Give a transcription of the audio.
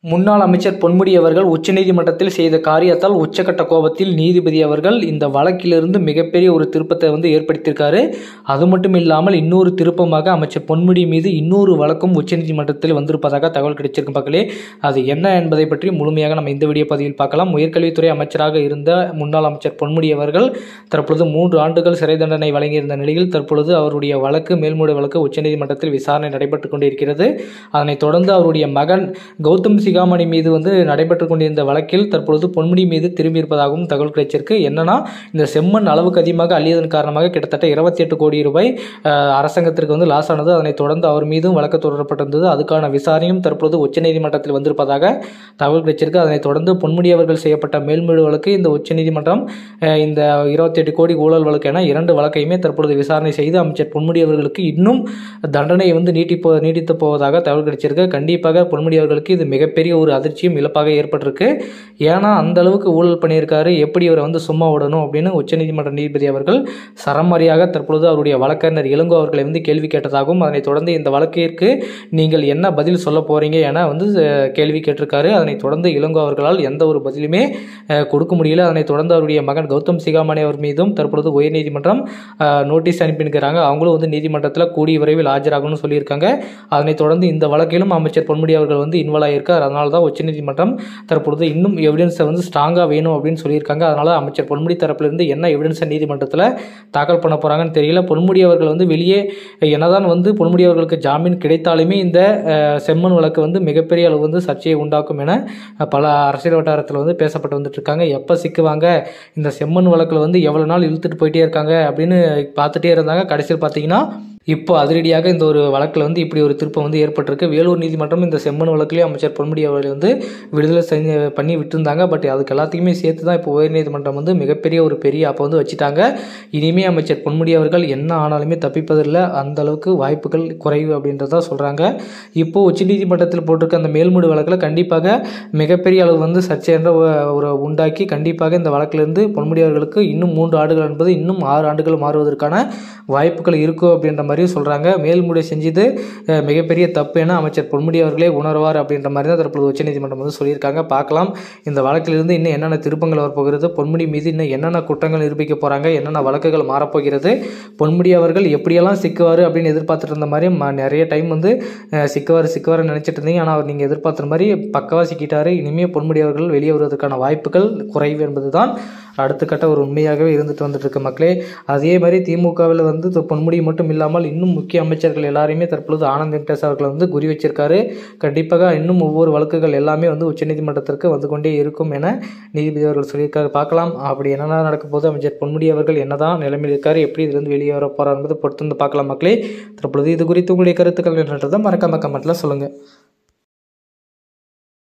முன்னாள் அமைச்சர் பொன்முடி அவர்கள் உச்சநீதிமன்றத்தில் செய்த காரியத்தால் உச்சக்கட்ட கோபத்தில் நீதிபதி அவர்கள் இந்த வழக்கிலிருந்து மிகப்பெரிய ஒரு திருப்பத்தை வந்து ஏற்படுத்தியிருக்காரு அது மட்டும் இல்லாமல் இன்னொரு திருப்பமாக அமைச்சர் பொன்முடி மீது இன்னொரு வழக்கும் உச்சநீதிமன்றத்தில் வந்திருப்பதாக தகவல் கிடைச்சிருக்கு மக்களே அது என்ன என்பதை பற்றி முழுமையாக நம்ம இந்த வீடியோ பதிவில் பார்க்கலாம் உயர்கல்வித்துறை அமைச்சராக இருந்த முன்னாள் அமைச்சர் பொன்முடி அவர்கள் தற்பொழுது மூன்று ஆண்டுகள் சிறை தண்டனை வழங்கியிருந்த நிலையில் தற்பொழுது அவருடைய வழக்கு மேல்முறை வழக்கு உச்சநீதிமன்றத்தில் விசாரணை நடைபெற்றுக் கொண்டிருக்கிறது அதனைத் தொடர்ந்து அவருடைய மகன் கௌதம் சிகாமணி மீது வந்து நடைபெற்று கொண்டிருந்த வழக்கில் தற்பொழுது பொன்முடி மீது திரும்பியிருப்பதாகவும் தகவல் கிடைச்சிருக்கு என்னன்னா இந்த செம்மண் அளவுக்கு அதிகமாக அள்ளியதன் காரணமாக கிட்டத்தட்ட இருபத்தி எட்டு கோடி ரூபாய் அஹ், அரசாங்கத்திற்கு வந்து லாஸ் ஆனது அதனைத் தொடர்ந்து அவர் மீதும் வழக்கு தொடரப்பட்டிருந்தது அதுக்கான விசாரணையும் தற்பொழுது உச்சநீதிமன்றத்தில் வந்திருப்பதாக தகவல் கிடைச்சிருக்கு அதனைத் தொடர்ந்து பொன்முடி அவர்கள் செய்யப்பட்ட மேல்முறை வழக்கு இந்த உச்சநீதிமன்றம் அஹ், இந்த இருபத்தி எட்டு கோடி ஊழல் வழக்கு என இரண்டு வழக்கையுமே தற்பொழுது விசாரணை செய்து அமைச்சர் பொன்முடி அவர்களுக்கு இன்னும் தண்டனையை வந்து நீட்டிப்போ நீட்டித்து போவதாக தகவல் கிடைச்சிருக்கு கண்டிப்பாக பொன்முடி அவர்களுக்கு இது மிகப்பெரிய ஒரு அதிர்ச்சியும் இழப்பாக ஏற்பட்டிருக்கு ஏன்னா அந்த அளவுக்கு ஊழல் பண்ணியிருக்காரு எப்படி இவரை வந்து சும்மா விடணும் அப்படின்னு உச்சநீதிமன்ற நீதிபதி அவர்கள் சரமாரியாக தற்பொழுது அவருடைய வழக்கறிஞர் இளங்கோ அவர்களை வந்து கேள்வி கேட்டதாகவும் அதனைத் தொடர்ந்து இந்த வழக்கிற்கு நீங்கள் என்ன பதில் சொல்ல போறீங்க என வந்து அஹ், கேள்வி கேட்டிருக்காரு அதனைத் தொடர்ந்து இளங்கோ அவர்களால் எந்த ஒரு பதிலுமே அஹ், கொடுக்க முடியல அதனைத் தொடர்ந்து அவருடைய மகன் கௌதம் சிகாமணி அவர் மீதும் தற்பொழுது உயர்நீதிமன்றம் அஹ், நோட்டீஸ் அனுப்பியிருக்கிறாங்க அவங்களும் வந்து நீதிமன்றத்தில் கூடிய விரைவில் ஆஜராகணும்னு சொல்லியிருக்காங்க அதனைத் தொடர்ந்து இந்த வழக்கிலும் அமைச்சர் பொன்முடி அவர்கள் வந்து இன்வால்வ் ஆகியிருக்கார் அதனால தான் உச்சநீதிமன்றம் தற்பொழுது இன்னும் எவிடன்ஸை வந்து ஸ்ட்ராங்காக வேணும் அப்படின்னு சொல்லியிருக்காங்க அதனால அமைச்சர் பொன்முடி தரப்பிலிருந்து என்ன எவிடன்ஸை நீதிமன்றத்தில் தாக்கல் பண்ண போகிறாங்கன்னு தெரியல பொன்முடி அவர்கள் வந்து வெளியே என்னதான் வந்து பொன்முடி அவர்களுக்கு ஜாமீன் கிடைத்தாலுமே இந்த அஹ், செம்மண் வழக்கு வந்து மிகப்பெரிய அளவு வந்து சர்ச்சையை உண்டாக்கும் என அஹ், பல அரசியல் வட்டாரத்தில் வந்து பேசப்பட்டு வந்துட்டு இருக்காங்க எப்போ சிக்குவாங்க இந்த செம்மண் வழக்கில் வந்து எவ்வளோ நாள் இழுத்துட்டு போயிட்டே இருக்காங்க அப்படின்னு பார்த்துட்டே இருந்தாங்க கடைசியில் பார்த்தீங்கன்னா இப்போ அதிரடியாக இந்த ஒரு வழக்கில் வந்து இப்படி ஒரு திருப்பம் வந்து ஏற்பட்டிருக்கு வேலூர் நீதிமன்றம் இந்த செம்மண் வழக்கிலேயே அமைச்சர் பொன்முடி அவர்களை வந்து விடுதலை செஞ்சு பண்ணி விட்டுருந்தாங்க பட் அதுக்கு எல்லாத்துக்குமே சேர்த்து தான் இப்போ உயர்நீதிமன்றம் வந்து மிகப்பெரிய ஒரு பெரிய அப்போ வந்து வச்சுட்டாங்க இனிமே அமைச்சர் பொன்முடி அவர்கள் என்ன ஆனாலுமே தப்பிப்பதில்லை அந்த அளவுக்கு வாய்ப்புகள் குறைவு அப்படின்றத சொல்கிறாங்க இப்போ உச்சநீதிமன்றத்தில் போட்டிருக்க அந்த மேல்முடி வழக்கில் கண்டிப்பாக மிகப்பெரிய அளவு வந்து சர்ச்சை என்ற ஒ- ஒரு உண்டாக்கி கண்டிப்பாக இந்த வழக்கிலிருந்து பொன்முடி அவர்களுக்கு இன்னும் மூன்று ஆண்டுகள் என்பது இன்னும் ஆறு ஆண்டுகள் மாறுவதற்கான வாய்ப்புகள் இருக்கும் அப்படின்ற மாதிரி சொல்கிறாங்க மேல்முறை செஞ்சது அஹ், மிகப்பெரிய தப்பு என அமைச்சர் பொன்முடி அவர்களே உணர்வார் அப்படின்ற மாதிரி தான் தற்போது உச்சநீதிமன்றம் வந்து சொல்லியிருக்காங்க பார்க்கலாம் இந்த வழக்கிலிருந்து இன்னும் என்னென்ன திருப்பங்கள் வரப்போகிறது பொன்முடி மீது இன்னும் என்னென்ன குற்றங்கள் நிரூபிக்க போகிறாங்க என்னென்ன வழக்குகள் மாறப்போகிறது பொன்முடி அவர்கள் எப்படியெல்லாம் சிக்குவார் அப்படின்னு எதிர்பார்த்துட்டு இருந்த மாதிரி ம- நிறைய டைம் வந்து அஹ், சிக்குவார் சிக்குவார்னு நினச்சிட்டு இருந்தீங்க ஆனால் அவர் நீங்கள் எதிர்பார்த்த மாதிரி பக்கவாக சிக்கிட்டாரு இனிமேல் பொன்முடி அவர்கள் வெளியே வருவதற்கான வாய்ப்புகள் குறைவு என்பது தான் அடுத்த கட்ட ஒரு உண்மையாகவே இருந்துட்டு வந்துட்டு இருக்கு மக்களே அதே மாதிரி திமுகவில் வந்து து- பொன்முடி மட்டும் இல்லாமல் இன்னும் முக்கிய அமைச்சர்கள் எல்லாரையுமே தற்பொழுது ஆனந்த் வெங்கடேஷ் அவர்கள் வந்து குறி வச்சிருக்காரு கண்டிப்பாக இன்னும் ஒவ்வொரு வழக்குகள் எல்லாமே வந்து உச்சநீதிமன்றத்திற்கு வந்து கொண்டே இருக்கும் என நீதிபதி அவர்கள் சொல்லியிருக்காரு பார்க்கலாம் அப்படி என்னென்ன நடக்க போது அமைச்சர் பொன்முடி அவர்கள் என்னதான் நிலைமையில் இருக்காரு எப்படி இதிலிருந்து வெளியே வர போறார் என்பதை பொறுத்து வந்து பார்க்கலாம் மக்களே தற்பொழுது இது குறித்து உங்களுடைய கருத்துக்கள் என்னன்றதை மறக்காம கமெண்ட்ல சொல்லுங்க